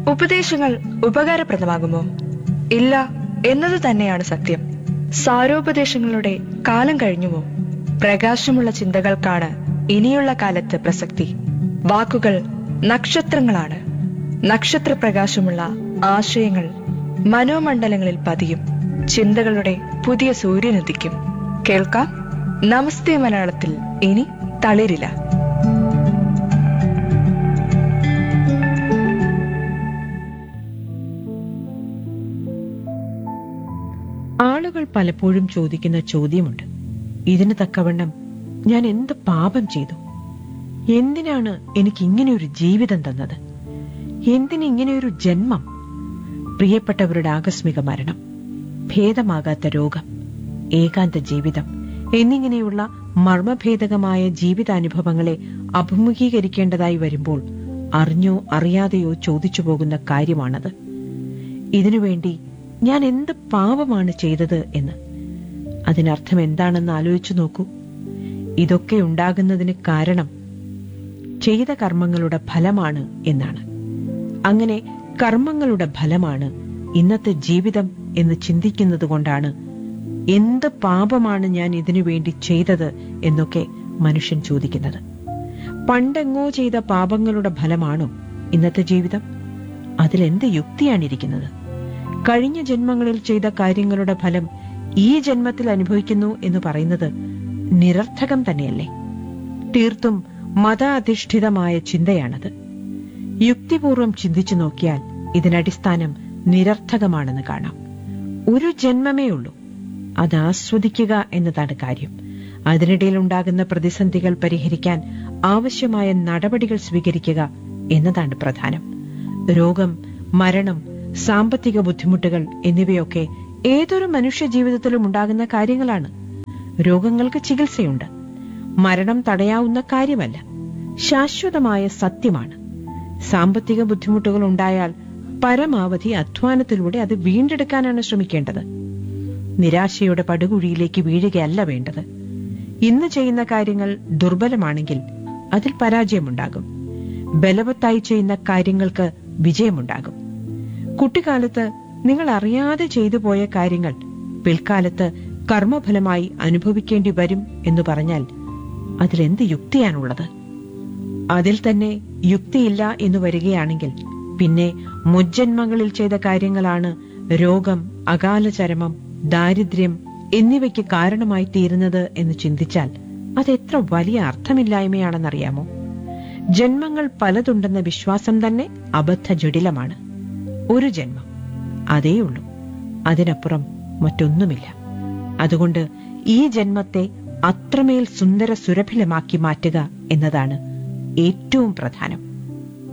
ഉപദേശങ്ങൾ ഉപകാരപ്രദമാകുമോ ഇല്ല എന്നത് തന്നെയാണ് സത്യം സാരോപദേശങ്ങളുടെ കാലം കഴിഞ്ഞുവോ പ്രകാശമുള്ള ചിന്തകൾക്കാണ് ഇനിയുള്ള കാലത്ത് പ്രസക്തി വാക്കുകൾ നക്ഷത്രങ്ങളാണ് നക്ഷത്രപ്രകാശമുള്ള ആശയങ്ങൾ മനോമണ്ഡലങ്ങളിൽ പതിയും ചിന്തകളുടെ പുതിയ സൂര്യനുദിക്കും കേൾക്കാം നമസ്തേ മലയാളത്തിൽ ഇനി തളിരില്ല ആളുകൾ പലപ്പോഴും ചോദിക്കുന്ന ചോദ്യമുണ്ട് ഇതിന് തക്കവണ്ണം ഞാൻ എന്ത് പാപം ചെയ്തു എന്തിനാണ് എനിക്ക് ഇങ്ങനെയൊരു ജീവിതം തന്നത് എന്തിനിങ്ങനെയൊരു ജന്മം പ്രിയപ്പെട്ടവരുടെ ആകസ്മിക മരണം ഭേദമാകാത്ത രോഗം ഏകാന്ത ജീവിതം എന്നിങ്ങനെയുള്ള മർമ്മഭേദകമായ ജീവിതാനുഭവങ്ങളെ അഭിമുഖീകരിക്കേണ്ടതായി വരുമ്പോൾ അറിഞ്ഞോ അറിയാതെയോ ചോദിച്ചു പോകുന്ന കാര്യമാണത് ഇതിനുവേണ്ടി ഞാൻ എന്ത് പാപമാണ് ചെയ്തത് എന്ന് അതിനർത്ഥം എന്താണെന്ന് ആലോചിച്ചു നോക്കൂ ഇതൊക്കെ ഉണ്ടാകുന്നതിന് കാരണം ചെയ്ത കർമ്മങ്ങളുടെ ഫലമാണ് എന്നാണ് അങ്ങനെ കർമ്മങ്ങളുടെ ഫലമാണ് ഇന്നത്തെ ജീവിതം എന്ന് ചിന്തിക്കുന്നത് കൊണ്ടാണ് എന്ത് പാപമാണ് ഞാൻ ഇതിനു വേണ്ടി ചെയ്തത് എന്നൊക്കെ മനുഷ്യൻ ചോദിക്കുന്നത് പണ്ടെങ്ങോ ചെയ്ത പാപങ്ങളുടെ ഫലമാണോ ഇന്നത്തെ ജീവിതം അതിലെന്ത് യുക്തിയാണിരിക്കുന്നത് കഴിഞ്ഞ ജന്മങ്ങളിൽ ചെയ്ത കാര്യങ്ങളുടെ ഫലം ഈ ജന്മത്തിൽ അനുഭവിക്കുന്നു എന്ന് പറയുന്നത് നിരർത്ഥകം തന്നെയല്ലേ തീർത്തും മതാധിഷ്ഠിതമായ ചിന്തയാണത് യുക്തിപൂർവം ചിന്തിച്ചു നോക്കിയാൽ ഇതിനടിസ്ഥാനം നിരർത്ഥകമാണെന്ന് കാണാം ഒരു ജന്മമേ ഉള്ളൂ അത് ആസ്വദിക്കുക എന്നതാണ് കാര്യം അതിനിടയിൽ ഉണ്ടാകുന്ന പ്രതിസന്ധികൾ പരിഹരിക്കാൻ ആവശ്യമായ നടപടികൾ സ്വീകരിക്കുക എന്നതാണ് പ്രധാനം രോഗം മരണം സാമ്പത്തിക ബുദ്ധിമുട്ടുകൾ എന്നിവയൊക്കെ ഏതൊരു മനുഷ്യ ജീവിതത്തിലും ഉണ്ടാകുന്ന കാര്യങ്ങളാണ് രോഗങ്ങൾക്ക് ചികിത്സയുണ്ട് മരണം തടയാവുന്ന കാര്യമല്ല ശാശ്വതമായ സത്യമാണ് സാമ്പത്തിക ബുദ്ധിമുട്ടുകൾ ഉണ്ടായാൽ പരമാവധി അധ്വാനത്തിലൂടെ അത് വീണ്ടെടുക്കാനാണ് ശ്രമിക്കേണ്ടത് നിരാശയുടെ പടുകുഴിയിലേക്ക് വീഴുകയല്ല വേണ്ടത് ഇന്ന് ചെയ്യുന്ന കാര്യങ്ങൾ ദുർബലമാണെങ്കിൽ അതിൽ പരാജയമുണ്ടാകും ബലവത്തായി ചെയ്യുന്ന കാര്യങ്ങൾക്ക് വിജയമുണ്ടാകും കുട്ടിക്കാലത്ത് നിങ്ങൾ അറിയാതെ ചെയ്തു പോയ കാര്യങ്ങൾ പിൽക്കാലത്ത് കർമ്മഫലമായി അനുഭവിക്കേണ്ടി വരും എന്ന് പറഞ്ഞാൽ അതിലെന്ത് യുക്തിയാണുള്ളത് അതിൽ തന്നെ യുക്തിയില്ല എന്ന് വരികയാണെങ്കിൽ പിന്നെ മുജ്ജന്മങ്ങളിൽ ചെയ്ത കാര്യങ്ങളാണ് രോഗം അകാലചരമം ദാരിദ്ര്യം എന്നിവയ്ക്ക് കാരണമായി തീരുന്നത് എന്ന് ചിന്തിച്ചാൽ അതെത്ര വലിയ അർത്ഥമില്ലായ്മയാണെന്നറിയാമോ ജന്മങ്ങൾ പലതുണ്ടെന്ന വിശ്വാസം തന്നെ അബദ്ധ ജടിലമാണ് ഒരു ജന്മം അതേയുള്ളൂ അതിനപ്പുറം മറ്റൊന്നുമില്ല അതുകൊണ്ട് ഈ ജന്മത്തെ അത്രമേൽ സുന്ദര സുരഭിലമാക്കി മാറ്റുക എന്നതാണ് ഏറ്റവും പ്രധാനം